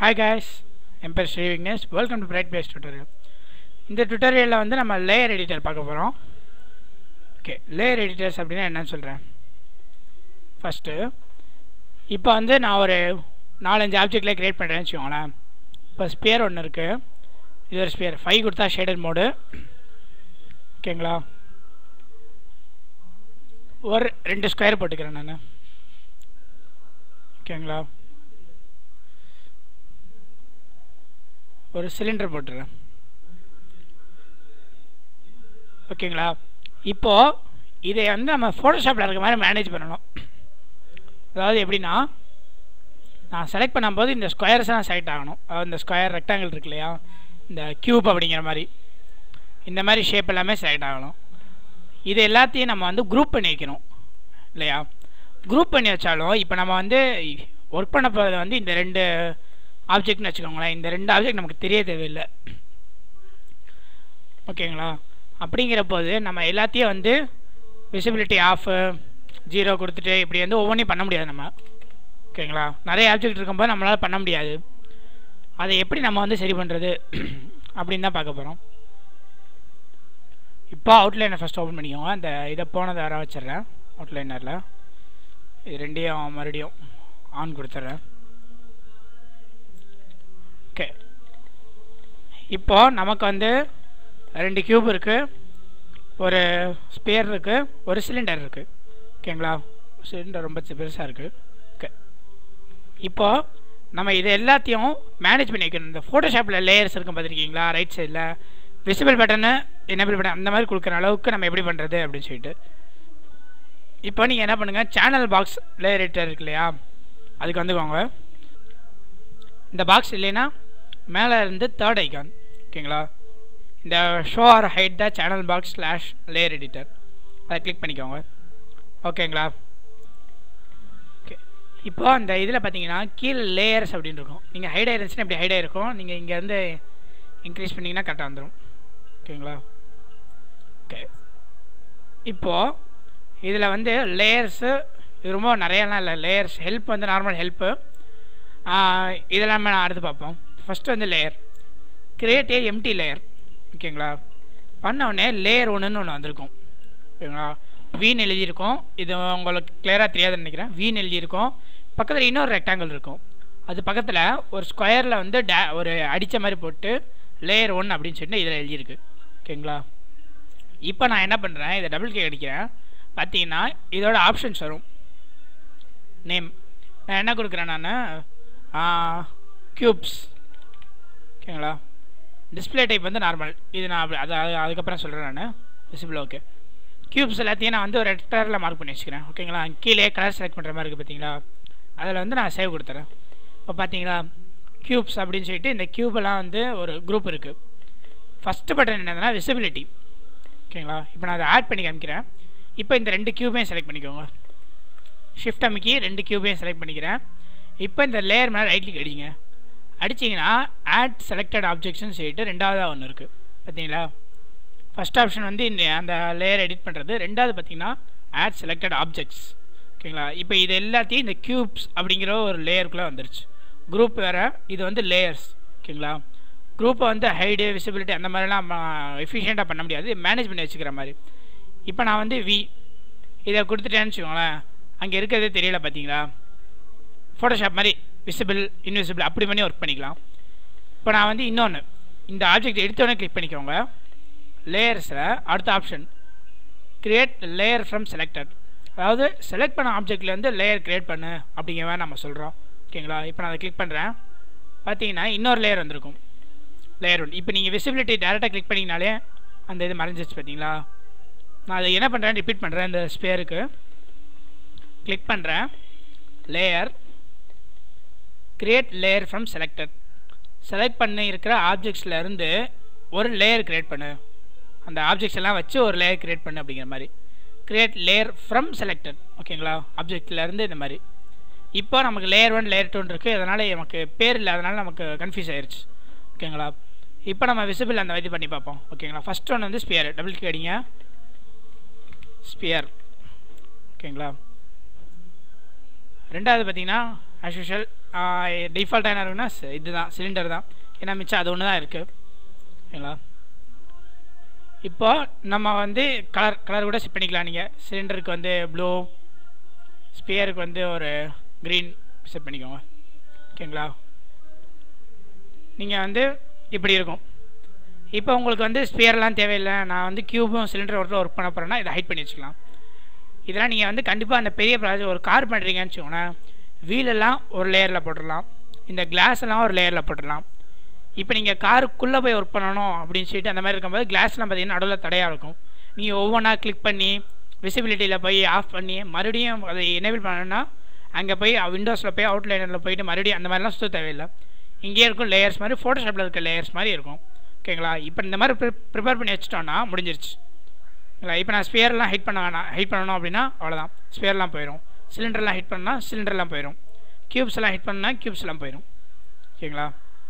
hi guys என் பேர் Sri Vignesh welcome to bright place tutorial இந்த டுட்டோரியலில் வந்து நம்ம லேயர் எடிட்டர் பார்க்க போகிறோம் ஓகே லேயர் எடிட்டர்ஸ் அப்படின்னா என்னன்னு சொல்கிறேன் ஃபஸ்ட்டு இப்போ வந்து நான் ஒரு நாலஞ்சு ஆப்ஜெக்ட்லேயே க்ரியேட் பண்ணுறேன்னு வச்சுக்கோங்களேன் இப்போ ஸ்பியர் ஒன்று இருக்குது இது ஒரு ஸ்பியர் ஃபைவ் கொடுத்தா ஷேடட் மோடு ஓகேங்களா ஒரு ரெண்டு ஸ்கொயர் போட்டுக்கிறேன் நான் ஓகேங்களா ஒரு சிலிண்டர் போட்டுறேன் ஓகேங்களா இப்போது இதை வந்து நம்ம ஃபோட்டோஷாப்பில் இருக்க மாதிரி மேனேஜ் பண்ணணும் அதாவது எப்படின்னா நான் செலக்ட் பண்ணும்போது இந்த ஸ்கொயர்ஸ் தான் செலக்ட் ஆகணும் அதாவது இந்த ஸ்கொயர் ரெக்டாங்கிள் இருக்கு இல்லையா இந்த க்யூப் அப்படிங்கிற மாதிரி இந்த மாதிரி ஷேப் எல்லாமே செலக்ட் ஆகணும் இது எல்லாத்தையும் நம்ம வந்து குரூப் பண்ணி வைக்கணும் இல்லையா குரூப் பண்ணி வச்சாலும் இப்போ நம்ம வந்து ஒர்க் பண்ண போகிறது வந்து இந்த ரெண்டு ஆப்ஜெக்ட்னு வச்சுக்கோங்களேன் இந்த ரெண்டு ஆப்ஜெக்ட் நமக்கு தெரிய தேவையில்லை ஓகேங்களா அப்படிங்கிற போது நம்ம எல்லாத்தையும் வந்து விசிபிலிட்டி ஆஃபு ஜீரோ கொடுத்துட்டு இப்படி வந்து ஒவ்வொன்றையும் பண்ண முடியாது நம்ம ஓகேங்களா நிறைய ஆப்ஜெக்ட் இருக்கும்போது நம்மளால் பண்ண முடியாது அதை எப்படி நம்ம வந்து சரி பண்ணுறது அப்படின்னு தான் பார்க்க போகிறோம் இப்போ அவுட்லைனை ஃபஸ்ட் ஓப்பன் பண்ணிக்கோங்க அந்த இதை போனதை வர வச்சிடுறேன் அவுட்லைனரில் இது ரெண்டையும் மறுபடியும் ஆன் கொடுத்துட்றேன் ஓகே இப்போ நமக்கு வந்து ரெண்டு கியூப் இருக்குது ஒரு ஸ்பேர் இருக்குது ஒரு சிலிண்டர் இருக்குது ஓகேங்களா சிலிண்டர் ரொம்ப பெருசாக இருக்குது ஓகே இப்போ நம்ம இது எல்லாத்தையும் மேனேஜ் பண்ணி வைக்கணும் இந்த ஃபோட்டோஷாப்பில் லேயர்ஸ் இருக்கும் பார்த்துருக்கீங்களா ரைட் சைடில் விசிபிள் பட்டனு எனேபிள் பட்டன் அந்த மாதிரி கொடுக்குற அளவுக்கு நம்ம எப்படி பண்ணுறது அப்படின்னு சொல்லிட்டு இப்போ நீங்கள் என்ன பண்ணுங்கள் சேனல் பாக்ஸ் லேயர் எடிட்டர் இருக்கு இல்லையா அதுக்கு வந்துக்கோங்க இந்த பாக்ஸ் இல்லைன்னா மேலே இருந்து தேர்ட் ஐக்கான் ஓகேங்களா இந்த show or hide the channel box slash layer editor அதை கிளிக் பண்ணிக்கோங்க ஓகேங்களா ஓகே இப்போ அந்த இதில் பார்த்தீங்கன்னா கீழே லேயர்ஸ் அப்படின்னு இருக்கும் நீங்கள் ஹைட் ஆயிருந்துச்சுன்னா இப்படி ஹைட் ஆயிருக்கும் நீங்கள் இங்கேருந்து இன்க்ரீஸ் பண்ணிங்கன்னா கரெக்டாக வந்துடும் ஓகேங்களா ஓகே இப்போது இதில் வந்து லேயர்ஸு இது ரொம்ப நிறையலாம் இல்லை லேயர்ஸ் ஹெல்ப் வந்து நார்மல் ஹெல்ப்பு இதெல்லாம் நான் அடுத்து பார்ப்போம் ஃபஸ்ட்டு வந்து layer create a empty layer ஓகேங்களா பண்ண உடனே லேயர் ஒன்றுன்னு ஒன்று வந்திருக்கும் ஓகேங்களா வீன் எழுதியிருக்கோம் இது உங்களுக்கு கிளியராக தெரியாதுன்னு நினைக்கிறேன் வீன் எழுதியிருக்கோம் பக்கத்தில் இன்னொரு ரெக்டாங்கிள் இருக்கும் அது பக்கத்தில் ஒரு ஸ்கொயரில் வந்து டே ஒரு அடித்த மாதிரி போட்டு லேயர் ஒன் அப்படின்னு சொல்லிட்டு இதில் எழுதியிருக்கு ஓகேங்களா இப்போ நான் என்ன பண்ணுறேன் இதை டபுள் கே அடிக்கிறேன் பார்த்தீங்கன்னா இதோட ஆப்ஷன்ஸ் வரும் நேம் நான் என்ன கொடுக்குறேன் நான் க்யூப்ஸ் ஓகேங்களா டிஸ்பிளே டைப் வந்து நார்மல் இது நான் அப்படி அது அது அதுக்கப்புறம் சொல்கிறேன் நான் விசிபிள் ஓகே க்யூப்ஸ் எல்லாத்தையும் நான் வந்து ஒரு ரெக்டரில் மார்க் பண்ணி வச்சுக்கிறேன் ஓகேங்களா கீழே கலர் செலக்ட் பண்ணுற மாதிரி இருக்குது பார்த்தீங்களா அதில் வந்து நான் சேவ் கொடுத்துறேன் இப்போ பார்த்தீங்களா க்யூப்ஸ் அப்படின்னு சொல்லிட்டு இந்த க்யூபெல்லாம் வந்து ஒரு குரூப் இருக்குது ஃபஸ்ட்டு பட்டன் என்னதுன்னா விசிபிலிட்டி ஓகேங்களா இப்போ நான் அதை ஆட் பண்ணி காமிக்கிறேன் இப்போ இந்த ரெண்டு க்யூபையும் செலக்ட் பண்ணிக்கோங்க ஷிஃப்ட் அமைக்கி ரெண்டு க்யூபையும் செலக்ட் பண்ணிக்கிறேன் இப்போ இந்த லேயர் மேலே ரைட் கிளிக் அடிங்க அடிச்சிங்கன்னா ஆட் செலக்டட் ஆப்ஜெக்ட்ஸ்னு சொல்லிட்டு ரெண்டாவதாக ஒன்று இருக்குது பார்த்தீங்களா ஃபஸ்ட் ஆப்ஷன் வந்து இந்த அந்த லேயர் எடிட் பண்ணுறது ரெண்டாவது பார்த்தீங்கன்னா ஆட் செலக்டட் ஆப்ஜெக்ட்ஸ் ஓகேங்களா இப்போ இது எல்லாத்தையும் இந்த க்யூப்ஸ் அப்படிங்கிற ஒரு லேயருக்குள்ளே வந்துருச்சு குரூப் வேறு இது வந்து லேயர்ஸ் ஓகேங்களா குரூப்பை வந்து ஹைடு விசிபிலிட்டி அந்த மாதிரிலாம் எஃபிஷியண்ட்டாக பண்ண முடியாது மேனேஜ் பண்ணி வச்சுக்கிற மாதிரி இப்போ நான் வந்து வி இதை கொடுத்துட்டேன்னு வச்சுக்கோங்களேன் அங்கே இருக்கிறதே தெரியல பார்த்தீங்களா ஃபோட்டோஷாப் மாதிரி விசிபிள் இன்விசிபிள் அப்படி பண்ணி ஒர்க் பண்ணிக்கலாம் இப்போ நான் வந்து இன்னொன்று இந்த ஆப்ஜெக்ட் எடுத்தோடனே கிளிக் பண்ணிக்கோங்க லேயர்ஸில் அடுத்த option create layer from selected அதாவது செலக்ட் பண்ண ஆப்ஜெக்ட்லேருந்து லேயர் க்ரியேட் பண்ணு அப்படிங்கிற மாதிரி நம்ம சொல்கிறோம் ஓகேங்களா இப்போ நான் அதை கிளிக் பண்ணுறேன் பார்த்தீங்கன்னா இன்னொரு லேயர் வந்திருக்கும் லேயர் ஒன் இப்போ நீங்கள் விசிபிலிட்டி டேரெக்டாக கிளிக் பண்ணிங்கனாலே அந்த இது மறைஞ்சிச்சு பார்த்தீங்களா நான் அதை என்ன பண்ணுறேன் ரிப்பீட் பண்ணுறேன் இந்த ஸ்பேருக்கு கிளிக் பண்ணுறேன் layer create layer from selected select பண்ணி இருக்கிற ஆப்ஜெக்ட்ஸில் இருந்து ஒரு லேயர் க்ரியேட் பண்ணு அந்த ஆப்ஜெக்ட்ஸ் எல்லாம் வச்சு ஒரு லேயர் க்ரியேட் பண்ணு அப்படிங்கிற மாதிரி கிரியேட் லேயர் ஃப்ரம் செலக்டட் ஓகேங்களா ஆப்ஜெக்ட்லேருந்து இந்த மாதிரி இப்போ நமக்கு லேயர் ஒன் லேயர் டூன் இருக்குது அதனால் நமக்கு பேர் இல்லை அதனால் நமக்கு கன்ஃபியூஸ் ஆயிடுச்சு ஓகேங்களா இப்போ நம்ம விசிபிள் அந்த இது பண்ணி பார்ப்போம் ஓகேங்களா ஃபஸ்ட் ஒன் வந்து ஸ்பியர் டபுள் கிளிக் அடிங்க ஸ்பியர் ஓகேங்களா ரெண்டாவது பார்த்தீங்கன்னா ஆஸ் யூஷுவல் டிஃபால்ட்டாக என்ன இருக்குன்னா சி- இதுதான் சிலிண்டர் தான் ஏன்னா மிச்சம் அது ஒன்று தான் இருக்குது ஓகேங்களா இப்போ நம்ம வந்து கலர் கலர் கூட செட் பண்ணிக்கலாம் நீங்கள் சிலிண்டருக்கு வந்து ப்ளூ ஸ்பியருக்கு வந்து ஒரு க்ரீன் செட் பண்ணிக்கோங்க ஓகேங்களா நீங்கள் வந்து இப்படி இருக்கும் இப்போ உங்களுக்கு வந்து ஸ்பியர்லாம் தேவையில்லை நான் வந்து க்யூபும் சிலிண்டர் ஒர்க்கில் ஒர்க் பண்ண போகிறேன்னா இதை ஹைட் பண்ணி வச்சுக்கலாம் இதெல்லாம் நீங்கள் வந்து கண்டிப்பாக அந்த பெரிய ப்ராஜெக்ட் ஒரு கார் பண்ணுறீங்கன்னு வச்சுக்கோங்களேன் வீலெல்லாம் ஒரு லேயரில் போட்டுடலாம் இந்த கிளாஸ் எல்லாம் ஒரு லேயரில் போட்டுடலாம் இப்போ நீங்கள் காருக்குள்ளே போய் ஒர்க் பண்ணணும் அப்படின்னு சொல்லிட்டு அந்த மாதிரி இருக்கும்போது கிளாஸ்லாம் பார்த்தீங்கன்னா நடுவில் தடையாக இருக்கும் நீங்கள் ஒவ்வொன்றா கிளிக் பண்ணி விசிபிலிட்டியில் போய் ஆஃப் பண்ணி மறுபடியும் அதை எனேபிள் பண்ணணும்னா அங்கே போய் விண்டோஸில் போய் அவுட்லைனரில் போயிட்டு மறுபடியும் அந்த மாதிரிலாம் சுத்த தேவையில்லை இங்கேயே இருக்கும் லேயர்ஸ் மாதிரி ஃபோட்டோஷாப்பில் இருக்க லேயர்ஸ் மாதிரி இருக்கும் ஓகேங்களா இப்போ இந்த மாதிரி ப்ரிப்பேர் பண்ணி வச்சுட்டோன்னா முடிஞ்சிருச்சு இல்லை இப்போ நான் ஸ்பியர்லாம் ஹைட் பண்ண வேணாம் ஹைட் பண்ணணும் அப்படின்னா அவ்வளோதான் ஸ்பியர்லாம் போயிடும் சிலிண்டர்லாம் ஹிட் பண்ணால் சிலிண்டர்லாம் போயிடும் க்யூப்ஸ் எல்லாம் ஹிட் பண்ணால் க்யூப்ஸ் எல்லாம் போயிடும் ஓகேங்களா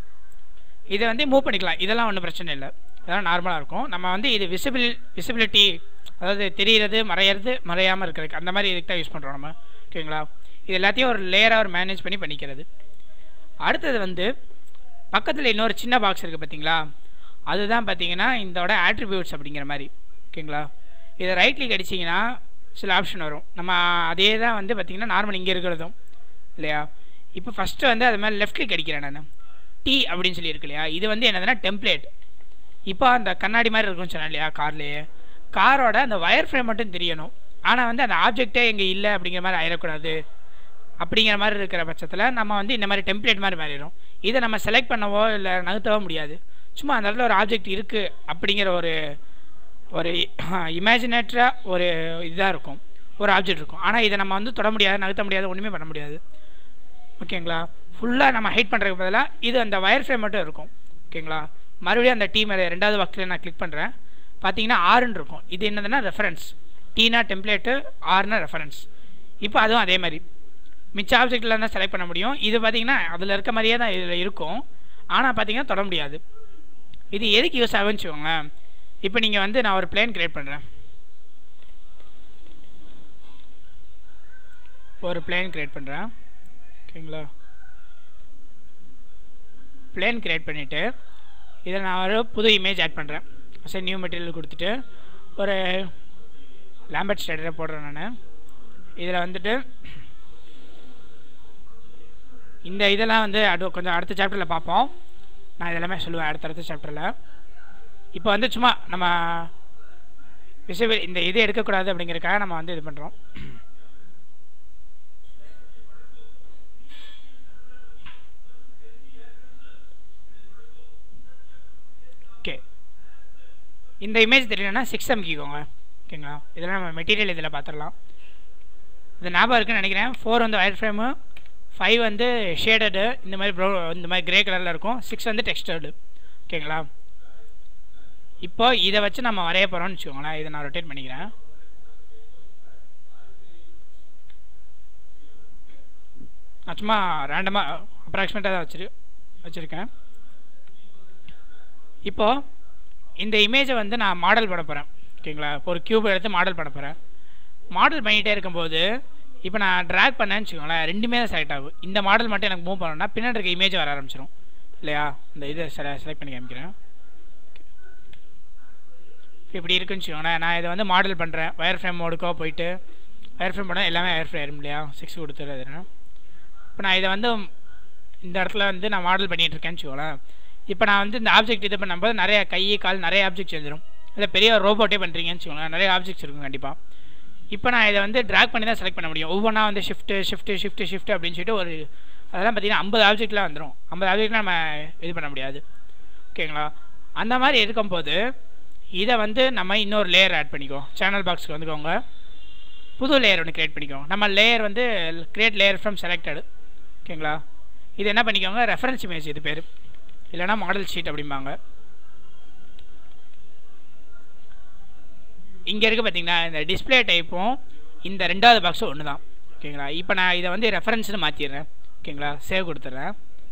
இதை வந்து மூவ் பண்ணிக்கலாம் இதெல்லாம் ஒன்றும் பிரச்சனை இல்லை இதெல்லாம் நார்மலாக இருக்கும் நம்ம வந்து இது விசிபிள் விசிபிலிட்டி அதாவது தெரிகிறது மறையிறது மறையாமல் இருக்கிறதுக்கு அந்த மாதிரி இதுக்கு தான் யூஸ் பண்ணுறோம் நம்ம ஓகேங்களா இது எல்லாத்தையும் ஒரு லேயராக ஒரு மேனேஜ் பண்ணி பண்ணிக்கிறது அடுத்தது வந்து பக்கத்தில் இன்னொரு சின்ன பாக்ஸ் இருக்குது பார்த்தீங்களா அதுதான் பார்த்தீங்கன்னா இதோட ஆட்ரிபியூட்ஸ் அப்படிங்கிற மாதிரி ஓகேங்களா இதை ரைட் கிளிக் அடிச்சிங்கன்னா சில ஆப்ஷன் வரும் நம்ம அதே தான் வந்து பார்த்தீங்கன்னா நார்மல் இங்கே இருக்கிறதும் இல்லையா இப்போ ஃபஸ்ட்டு வந்து அது மாதிரி லெஃப்ட் கிளிக் அடிக்கிறேன் நான் டி அப்படின்னு சொல்லி இருக்கு இல்லையா இது வந்து என்னதுன்னா டெம்ப்ளேட் இப்போ அந்த கண்ணாடி மாதிரி இருக்கும்னு சொன்னேன் இல்லையா கார்லேயே காரோட அந்த ஒயர் ஃப்ரேம் மட்டும் தெரியணும் ஆனால் வந்து அந்த ஆப்ஜெக்டே இங்கே இல்லை அப்படிங்கிற மாதிரி ஆயிடக்கூடாது அப்படிங்கிற மாதிரி இருக்கிற பட்சத்தில் நம்ம வந்து இந்த மாதிரி டெம்ப்ளேட் மாதிரி மாறிடும் இதை நம்ம செலக்ட் பண்ணவோ இல்லை நகர்த்தவோ முடியாது சும்மா அந்த இடத்துல ஒரு ஆப்ஜெக்ட் இருக்குது அப்படிங்கிற ஒரு ஒரு இமேஜினேட்டராக ஒரு இதாக இருக்கும் ஒரு ஆப்ஜெக்ட் இருக்கும் ஆனால் இதை நம்ம வந்து தொட முடியாது நகர்த்த முடியாது ஒன்றுமே பண்ண முடியாது ஓகேங்களா ஃபுல்லாக நம்ம ஹைட் பண்ணுறதுக்கு பதிலாக இது அந்த வயர் ஃப்ரேம் மட்டும் இருக்கும் ஓகேங்களா மறுபடியும் அந்த டீ மேலே ரெண்டாவது பாக்ஸில் நான் கிளிக் பண்ணுறேன் பார்த்தீங்கன்னா ஆறுன்னு இருக்கும் இது என்னதுன்னா ரெஃபரன்ஸ் டீனா டெம்ப்ளேட்டு ஆறுனா ரெஃபரன்ஸ் இப்போ அதுவும் அதே மாதிரி மிச்ச ஆப்ஜெக்டில் தான் செலக்ட் பண்ண முடியும் இது பார்த்தீங்கன்னா அதில் இருக்க மாதிரியே தான் இதில் இருக்கும் ஆனால் பார்த்தீங்கன்னா தொட முடியாது இது எதுக்கு யூஸ் ஆகுன்னு வச்சுக்கோங்களேன் இப்போ நீங்கள் வந்து நான் ஒரு பிளேன் கிரியேட் பண்ணுறேன் ஒரு பிளேன் கிரியேட் பண்ணுறேன் ஓகேங்களா பிளேன் கிரியேட் பண்ணிவிட்டு இதில் நான் ஒரு புது இமேஜ் ஆட் பண்ணுறேன் சரி நியூ மெட்டீரியல் கொடுத்துட்டு ஒரு லேம்பர்ட் ஸ்டைடரை போடுறேன் நான் இதில் வந்துட்டு இந்த இதெல்லாம் வந்து அடு கொஞ்சம் அடுத்த சாப்டரில் பார்ப்போம் நான் இதெல்லாமே சொல்லுவேன் அடுத்தடுத்த சாப்டரில் இப்போ வந்து சும்மா நம்ம விசிபிள் இந்த இது எடுக்கக்கூடாது அப்படிங்கிறதுக்காக நம்ம வந்து இது பண்ணுறோம் ஓகே இந்த இமேஜ் தெரியலன்னா சிக்ஸ் அமுக்கிக்கோங்க ஓகேங்களா இதெல்லாம் நம்ம மெட்டீரியல் இதில் பார்த்துடலாம் இது ஞாபகம் இருக்குன்னு நினைக்கிறேன் ஃபோர் வந்து ஒயர் ஃப்ரேமு ஃபைவ் வந்து ஷேடடு இந்த மாதிரி ப்ரௌ இந்த மாதிரி கிரே கலரில் இருக்கும் சிக்ஸ் வந்து டெக்ஸ்டர்டு ஓகேங்களா இப்போ இதை வச்சு நம்ம வரைய போகிறோம்னு வச்சுக்கோங்களேன் இதை நான் ரொட்டேட் பண்ணிக்கிறேன் நான் சும்மா ரேண்டமாக அப்ராக்சிமேட்டாக தான் வச்சிரு வச்சுருக்கேன் இப்போது இந்த இமேஜை வந்து நான் மாடல் பண்ண போகிறேன் ஓகேங்களா இப்போ ஒரு கியூப் எடுத்து மாடல் பண்ண போகிறேன் மாடல் பண்ணிகிட்டே இருக்கும்போது இப்போ நான் ட்ராக் பண்ணேன்னு வச்சுக்கோங்களேன் ரெண்டுமே தான் செலக்ட் ஆகும் இந்த மாடல் மட்டும் எனக்கு மூவ் பண்ணணும்னா பின்னாடி இருக்க இமேஜ் வர ஆரம்பிச்சிடும் இல்லையா இந்த இதை செல செலக்ட் பண்ணி காமிக்கிறேன் இப்படி இருக்குன்னு வச்சுக்கோங்களேன் நான் இதை வந்து மாடல் பண்ணுறேன் ஒயர் ஃப்ரேம் மோடுக்கோ போயிட்டு ஒயர் ஃப்ரேம் பண்ணால் எல்லாமே ஒயர் ஃப்ரேம் இல்லையா சிக்ஸ் கொடுத்துருதுன்னு இப்போ நான் இதை வந்து இந்த இடத்துல வந்து நான் மாடல் பண்ணிகிட்டு இருக்கேன்னு வச்சுக்கோங்களேன் இப்போ நான் வந்து இந்த ஆப்ஜெக்ட் இது பண்ணும்போது நிறைய கை கால் நிறைய ஆப்ஜெக்ட்ஸ் எழுதிரும் இல்லை பெரிய ரோபோட்டே பண்ணுறீங்கன்னு வச்சுக்கோங்களேன் நிறைய ஆப்ஜெக்ட்ஸ் இருக்கும் கண்டிப்பாக இப்போ நான் இதை வந்து ட்ராக் பண்ணி தான் செலக்ட் பண்ண முடியும் ஒவ்வொன்றா வந்து ஷிஃப்ட்டு ஷிஃப்ட்டு ஷிஃப்ட்டு ஷிஃப்ட் அப்படின்னு சொல்லிட்டு ஒரு அதெல்லாம் பார்த்தீங்கன்னா ஐம்பது ஆப்ஜெக்ட்லாம் வந்துடும் ஐம்பது ஆப்ஜெக்ட்லாம் நம்ம இது பண்ண முடியாது ஓகேங்களா அந்த மாதிரி இருக்கும்போது இதை வந்து நம்ம இன்னொரு லேயர் ஆட் பண்ணிக்கோ சேனல் பாக்ஸ்க்கு வந்துக்கோங்க புது லேயர் ஒன்று க்ரியேட் பண்ணிக்கோங்க நம்ம லேயர் வந்து கிரியேட் லேயர் ஃப்ரம் செலக்டடு ஓகேங்களா இது என்ன பண்ணிக்கோங்க ரெஃபரன்ஸ் இமேஜ் இது பேர் இல்லைனா மாடல் ஷீட் அப்படிம்பாங்க இங்கே இருக்குது பார்த்தீங்கன்னா இந்த டிஸ்பிளே டைப்பும் இந்த ரெண்டாவது பாக்ஸும் ஒன்று தான் ஓகேங்களா இப்போ நான் இதை வந்து ரெஃபரன்ஸ்னு மாற்றிடுறேன் ஓகேங்களா சேவ் கொடுத்துட்றேன்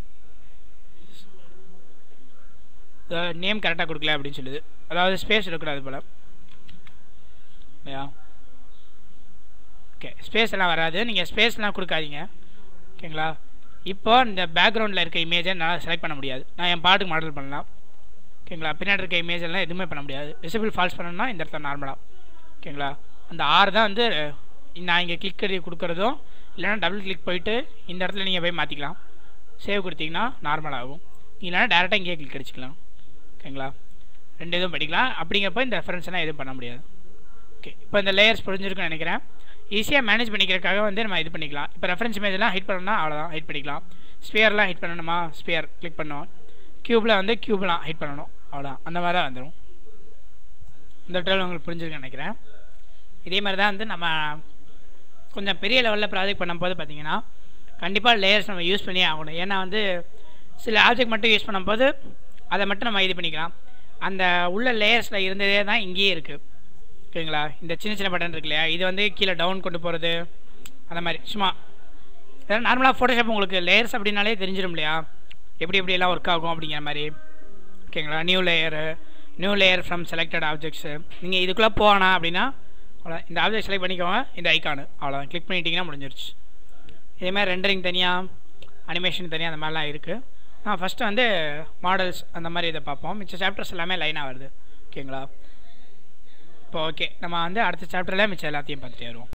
நேம் கரெக்டாக கொடுக்கல அப்படின்னு சொல்லுது அதாவது ஸ்பேஸ் இருக்கக்கூடாது போல் இல்லையா ஓகே ஸ்பேஸ் எல்லாம் வராது நீங்கள் ஸ்பேஸ்லாம் கொடுக்காதீங்க ஓகேங்களா இப்போ இந்த பேக்ரவுண்டில் இருக்க இமேஜை என்னால் செலக்ட் பண்ண முடியாது நான் என் பாட்டுக்கு மாடல் பண்ணலாம் ஓகேங்களா பின்னாடி இருக்க இமேஜ் எல்லாம் எதுவுமே பண்ண முடியாது விசிபிள் ஃபால்ஸ் பண்ணணும்னா இந்த இடத்துல நார்மலாக ஓகேங்களா அந்த ஆறு தான் வந்து நான் இங்கே கிளிக் பண்ணி கொடுக்குறதும் இல்லைனா டபுள் கிளிக் போயிட்டு இந்த இடத்துல நீங்கள் போய் மாற்றிக்கலாம் சேவ் கொடுத்தீங்கன்னா நார்மல் ஆகும் இல்லைனா டேரெக்டாக இங்கேயே கிளிக் அடிச்சுக்கலாம் ஓகேங்களா ரெண்டு இதுவும் படிக்கலாம் அப்படிங்கிறப்ப இந்த ரெஃபரன்ஸ்லாம் எதுவும் பண்ண முடியாது ஓகே இப்போ இந்த லேயர்ஸ் புரிஞ்சிருக்குன்னு நினைக்கிறேன் ஈஸியாக மேனேஜ் பண்ணிக்கிறதுக்காக வந்து நம்ம இது பண்ணிக்கலாம் இப்போ ரெஃபரன்ஸ் இமேஜ்லாம் ஹிட் பண்ணணும்னா அவ்வளோதான் ஹிட் பண்ணிக்கலாம் ஸ்பியர்லாம் ஹிட் பண்ணணுமா ஸ்பியர் கிளிக் பண்ணோம் க்யூப்பில் வந்து க்யூப்லாம் ஹிட் பண்ணணும் அவ்வளோதான் அந்த மாதிரி தான் வந்துடும் இந்த டேர்ல் உங்களுக்கு புரிஞ்சிருக்குன்னு நினைக்கிறேன் இதே மாதிரி தான் வந்து நம்ம கொஞ்சம் பெரிய லெவலில் ப்ராஜெக்ட் பண்ணும்போது பார்த்தீங்கன்னா கண்டிப்பாக லேயர்ஸ் நம்ம யூஸ் பண்ணியே ஆகணும் ஏன்னா வந்து சில ஆப்ஜெக்ட் மட்டும் யூஸ் பண்ணும்போது அதை மட்டும் நம்ம இது பண்ணிக்கலாம் அந்த உள்ள லேயர்ஸில் இருந்ததே தான் இங்கேயே இருக்குது ஓகேங்களா இந்த சின்ன சின்ன பட்டன் இருக்கு இல்லையா இது வந்து கீழே டவுன் கொண்டு போகிறது அந்த மாதிரி சும்மா இதெல்லாம் நார்மலாக ஃபோட்டோஷாப் உங்களுக்கு லேயர்ஸ் அப்படின்னாலே தெரிஞ்சிடும் இல்லையா எப்படி எப்படியெல்லாம் ஒர்க் ஆகும் அப்படிங்கிற மாதிரி ஓகேங்களா new layer new layer from selected objects நீங்கள் இதுக்குள்ளே போகணும் அப்படின்னா அவ்வளோ இந்த ஆப்ஜெக்ட் செலக்ட் பண்ணிக்கோங்க இந்த ஐக்கானு அவ்வளோதான் கிளிக் பண்ணிட்டீங்கன்னா முடிஞ்சிருச்சு இதேமாதிரி ரெண்டரிங் தனியாக அனிமேஷன் தனியாக அந்த மாதிரிலாம் இருக்குது நான் ஃபஸ்ட்டு வந்து மாடல்ஸ் அந்த மாதிரி இதை பார்ப்போம் மிச்ச சாப்டர்ஸ் எல்லாமே லைனாக வருது ஓகேங்களா இப்போ ஓகே நம்ம வந்து அடுத்த சாப்டரில் மிச்சம் எல்லாத்தையும் பார்த்துட்டே வருவோம்